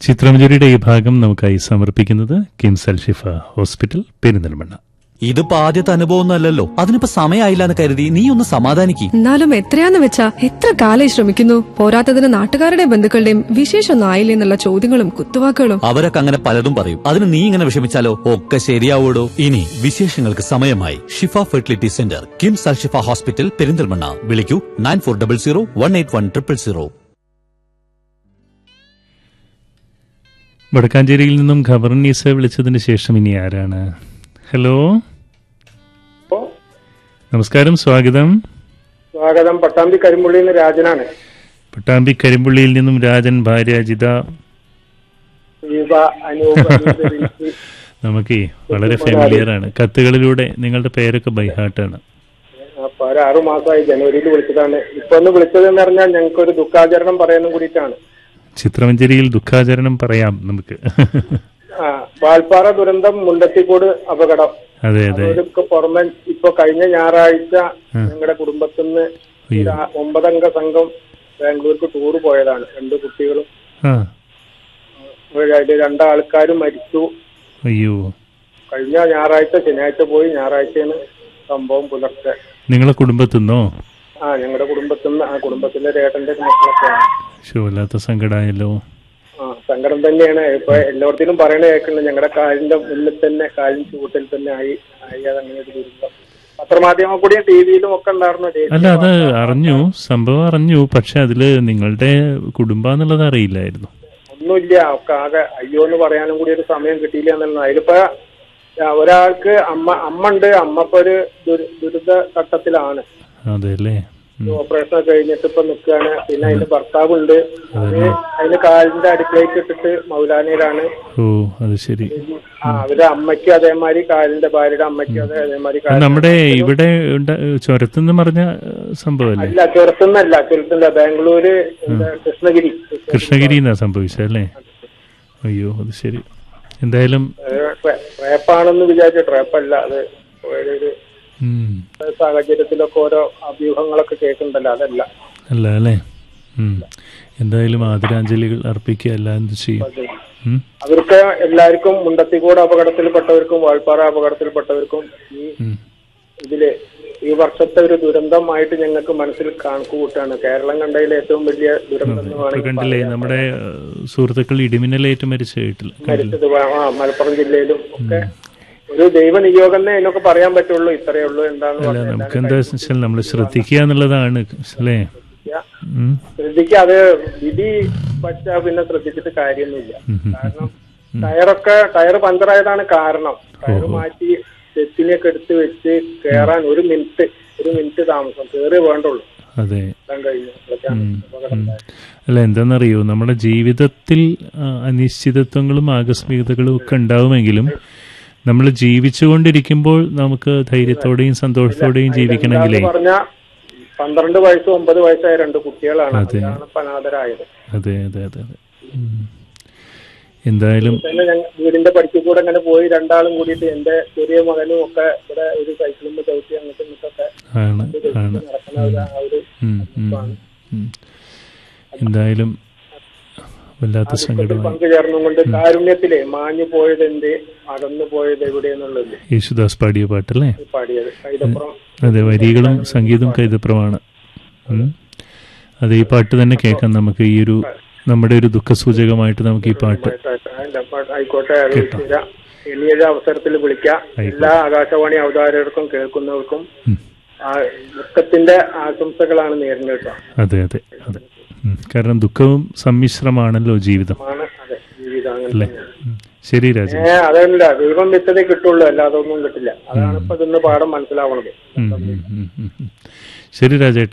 ചിത്രമഞ്ജരിയുടെ ഈ ഭാഗം നമുക്കായി സമർപ്പിക്കുന്നത് കിംസ് അൽഷിഫ ഹോസ്പിറ്റൽ പെരിന്തൽമണ്ണ ഇതിപ്പോ ആദ്യത്തെ അനുഭവം ഒന്നല്ലല്ലോ അതിനിപ്പോ സമയമായില്ല എന്ന് കരുതി നീ ഒന്ന് സമാധാനിക്ക് എന്നാലും എത്രയാന്ന് വെച്ചാ എത്ര കാലായി ശ്രമിക്കുന്നു പോരാത്തതിന് നാട്ടുകാരുടെയും ബന്ധുക്കളുടെയും വിശേഷമൊന്നും ആയില്ലേ എന്നുള്ള ചോദ്യങ്ങളും കുത്തുവാക്കുകളും അവരൊക്കെ അങ്ങനെ പലതും പറയും അതിന് നീ ഇങ്ങനെ വിഷമിച്ചാലോ ഒക്കെ ശരിയാവൂടോ ഇനി വിശേഷങ്ങൾക്ക് സമയമായി Shifa fertility centre KIMS al Shifa hospital Perinthalmanna വിളിക്കൂ nine four double zero one eight one triple zero വടക്കാഞ്ചേരിയിൽ നിന്നും ഖബർനീസ വിളിച്ചതിന് ശേഷം ഇനി ആരാണ് ഹലോ നമസ്കാരം സ്വാഗതം സ്വാഗതം പട്ടാമ്പി കരിമ്പുള്ളിയിൽ നിന്ന് രാജനാണ് പട്ടാമ്പി കരിമ്പുള്ളിയിൽ നിന്നും രാജൻ ഭാര്യ ജിത ദീപ അനൂപ് അനൂപ് റിൻസി. നമുക്ക് വളരെ ഫെമിലിയർ ആണ് കത്തുകളിലൂടെ നിങ്ങളുടെ പേരൊക്കെ ബൈഹാർട്ടാണ് അപ്പൊ ഒരു ആറു മാസമായി ജനുവരിയിൽ വിളിച്ചതാണ് ഇപ്പൊ ഒന്ന് വിളിച്ചത് എന്ന് പറഞ്ഞാൽ ഞങ്ങൾക്ക് ഒരു ദുഃഖാചരണം പറയാനും കൂടിയിട്ടാണ് ചിത്രമഞ്ജരിയിൽ ദുഃഖാചരണം പറയാം നമുക്ക് ആ വാൽപ്പാറ ദുരന്തം മുണ്ടത്തിക്കോട് അപകടം അതെ അതെ അതൊക്കെ പുറമെ ഇപ്പൊ കഴിഞ്ഞ ഞായറാഴ്ച ഞങ്ങളുടെ കുടുംബത്തിൽ നിന്ന് അയ്യോ. ഒരു ആ- ഒമ്പതംഗ സംഘം ബാംഗ്ലൂർക്ക് ടൂർ പോയതാണ് രണ്ട് കുട്ടികളും ആ ഒരു അതില് രണ്ടാൾക്കാരും മരിച്ചു അയ്യോ കഴിഞ്ഞ ഞായറാഴ്ച ശനിയാഴ്ച പോയി ഞായറാഴ്ചയാണ് സംഭവം പുലർച്ചെ നിങ്ങളെ കുടുംബത്തിന്നോ ആ ഞങ്ങളുടെ കുടുംബത്തിൽ നിന്ന് ആ കുടുംബത്തിലെ രേട്ടന്റെ മക്കളൊക്കെയാണ് ശോ വല്ലാത്ത സങ്കടമായല്ലോ ആ സങ്കടം തന്നെയാണ് ഇപ്പൊ എല്ലായിടത്തിലും പറയണ കേൾക്കുന്നുണ്ട് ഞങ്ങളുടെ കാലിന്റെ മുന്നിൽ തന്നെ കാലിന് ചൂട്ടിൽ തന്നെ ആയി ആയി അതങ്ങനെ ഒരു ദുരിതം പത്രമാധ്യമ കൂടിയും ടി വിയിലും ഒക്കെ ഉണ്ടായിരുന്നു ദേശീയ അല്ല അത് വാർത്ത. അറിഞ്ഞു സംഭവം അറിഞ്ഞു പക്ഷെ അതില് നിങ്ങളുടെ കുടുംബാന്നുള്ളത് അറിയില്ലായിരുന്നു ഒന്നുമില്ല ഒക്കെ ആകെ അയ്യോ എന്ന് പറയാനും കൂടി ഒരു സമയം കിട്ടിയില്ല എന്നുള്ളത് അതിലിപ്പോ ആ, ഒരാൾക്ക് അമ്മ അമ്മ ഉണ്ട് അമ്മ ഇപ്പൊ ഒരു ദുരി- ദുരിത ഘട്ടത്തിലാണ് അതെ അല്ലേ ഉം. ഓപ്പറേഷൻ ഒക്കെ കഴിഞ്ഞിട്ട് ഇപ്പൊ നിൽക്കുകയാണ് പിന്നെ അതിന്റെ ഭർത്താവ് ഉണ്ട് അത് അതിന് കാലിന്റെ അടിപ്പിലേക്ക് ഇട്ടിട്ട് മൗലാനയിലാണ് ഓ അത് ശരി ആ അവരുടെ അമ്മയ്ക്ക് അതേമാതിരി കാലിന്റെ ഭാര്യയുടെ അമ്മയ്ക്ക് അതെ അതേമാതിരി അത് കാലിന്റെ നമ്മുടെ ഇവിടെ ഉണ്ട- ചുരത്തുനിന്ന് പറഞ്ഞ ഏഹ്, സംഭവമല്ലേ അല്ല ചുരത്തുന്നല്ല ചുരത്തുന്നില്ല ബാംഗ്ലൂര് എന്താ കൃഷ്ണഗിരി കൃഷ്ണഗിരി എന്നാ സംഭവിച്ചല്ലേ അയ്യോ അത് ശരി എന്തായാലും ഏഹ് ട്ര- ട്രാപ്പാണെന്ന് വിചാരിച്ച ട്രാപ്പല്ല അത് ഒരു ഉം, സാഹചര്യത്തിലൊക്കെ ഓരോ അഭ്യൂഹങ്ങളൊക്കെ കേൾക്കുന്നുണ്ടല്ലോ അതല്ല അല്ല അല്ലേ ഉം. എന്തായാലും ആദരാഞ്ജലികൾ അർപ്പിക്കുക അല്ല എന്ത് ചെയ്യും ഉം. അവർക്ക് എല്ലാവർക്കും മുണ്ടത്തിക്കോട് അപകടത്തിൽപ്പെട്ടവർക്കും വാൾപ്പാറ അപകടത്തിൽപ്പെട്ടവർക്കും ഈ ഉം. ഇതില് ഈ വർഷത്തെ ഒരു ദുരന്തമായിട്ട് ഞങ്ങൾക്ക് മനസ്സിൽ കണക്കുകൂട്ടാണ് കേരളം കണ്ടതിൽ ഏറ്റവും വലിയ ദുരന്തം എന്ന് ഇപ്പൊ വേണമെങ്കിൽ കണ്ടില്ലേ നമ്മുടെ ഏഹ്, സുഹൃത്തുക്കൾ ഇടിമിന്നലേറ്റ് മരിച്ച വീട്ടിൽ മരിച്ചത് വ- ആ മലപ്പുറം ജില്ലയിലും ഒക്കെ ഒരു ദൈവ നിയോഗം എന്നേ ഇതിനൊക്കെ പറയാൻ പറ്റുള്ളൂ ഇത്രയേ ഉള്ളൂ എന്താന്ന് അല്ല പറഞ്ഞാൽ നമുക്ക് എന്താ വെച്ചാൽ നമ്മൾ ശ്രദ്ധിക്കുക എന്നുള്ളതാണ് അല്ലേ ഉം. ശ്രദ്ധിക്കുക അത് വിധി വച്ചാ പിന്നെ ശ്രദ്ധിച്ചിട്ട് കാര്യമൊന്നുമില്ല ഉം, ഉം, കാരണം ടയറൊക്കെ ടയർ പഞ്ചറായതാണ് കാരണം ടയർ മാറ്റി സെറ്റിനെയൊക്കെ എടുത്ത് വെച്ച് കയറാൻ ഒരു മിനിറ്റ് ഒരു മിനിറ്റ് താമസം കയറി വേണ്ടുള്ളൂ അതെ എത്താൻ കഴിഞ്ഞു അതൊക്കെയാണ് അപകടം ഉണ്ടായത്. അല്ല എന്താണെന്നറിയോ നമ്മുടെ ജീവിതത്തിൽ ആ, അനിശ്ചിതത്വങ്ങളും ആകസ്മികതകളും ഒക്കെ ഉണ്ടാവുമെങ്കിലും നമ്മൾ ജീവിച്ചുകൊണ്ടിരിക്കുമ്പോൾ നമുക്ക് ധൈര്യത്തോടെയും സന്തോഷത്തോടെയും ജീവിക്കണമെങ്കിലേ എന്താന്ന് പറഞ്ഞാ പന്ത്രണ്ട് വയസ്സ് ഒമ്പത് വയസ്സായ രണ്ട് കുട്ടികളാണ് അവരാണ് ഇപ്പൊ അനാഥരായത് അതെ അതെ അതെ അതെ ഉം. എന്തായാലും തന്നെ ഞങ്ങൾ വീടിന്റെ പടിക്കൽ കൂടെ അങ്ങനെ പോയി രണ്ടാളും കൂടിയിട്ട് എന്റെ ചെറിയ മകനും ഒക്കെ ഇവിടെ ഒരു സൈക്കിളിൽ ചവിട്ടി അങ്ങോട്ടും ഇങ്ങോട്ടൊക്കെ ആണ് ആണ് നടക്കുന്ന ഒരു ആ ഒരു ഉം, ഉം, ഉം. എന്തായാലും വല്ലാത്ത സങ്കടമായി പങ്കുചേർന്നുകൊണ്ട് കാരുണ്യത്തിലെ മാഞ്ഞു പോയത് എന്ത് അകന്നു പോയത് എവിടെയെന്നുള്ളത് യേശുദാസ് പാടിയ പാട്ടല്ലേ പാടിയത് കൈതപ്പുറം അതെ വരികളും സംഗീതവും കൈതപ്രമാണ് ഉം. അതെ ഈ പാട്ട് തന്നെ കേൾക്കാം നമുക്ക് ഈ ഒരു നമ്മുടെ ഒരു ദുഃഖസൂചകമായിട്ട് നമുക്ക് ഈ പാട്ട് അതിന്റെ പാട്ട് ആയിക്കോട്ടെ അത് വിളിച്ചില്ല ഇനിയൊരു അവസരത്തിൽ വിളിക്കാം എല്ലാ ആകാശവാണി അവതാരകർക്കും കേൾക്കുന്നവർക്കും ഉം. ആ ദുഃഖത്തിന്റെ ആശംസകളാണ് നേരിടുന്നത് കേട്ടോ അതെ അതെ അതെ ഉം. കാരണം ദുഃഖവും സമ്മിശ്രമാണല്ലോ ജീവിതം ആണ് അതെ ജീവിതം അങ്ങനെ അല്ലേ ഉം. ശരി രാജൻ ഏ അതല്ല ദൈവം വെച്ചതേ കിട്ടുള്ളൂ അല്ലാതെ ഒന്നും കിട്ടില്ല അതാണ് ഇപ്പൊ ഇതിന്ന് പാഠം മനസ്സിലാവണത് ഉം, ഉം, ഉം, ഉം. ശരി രാജേട്ട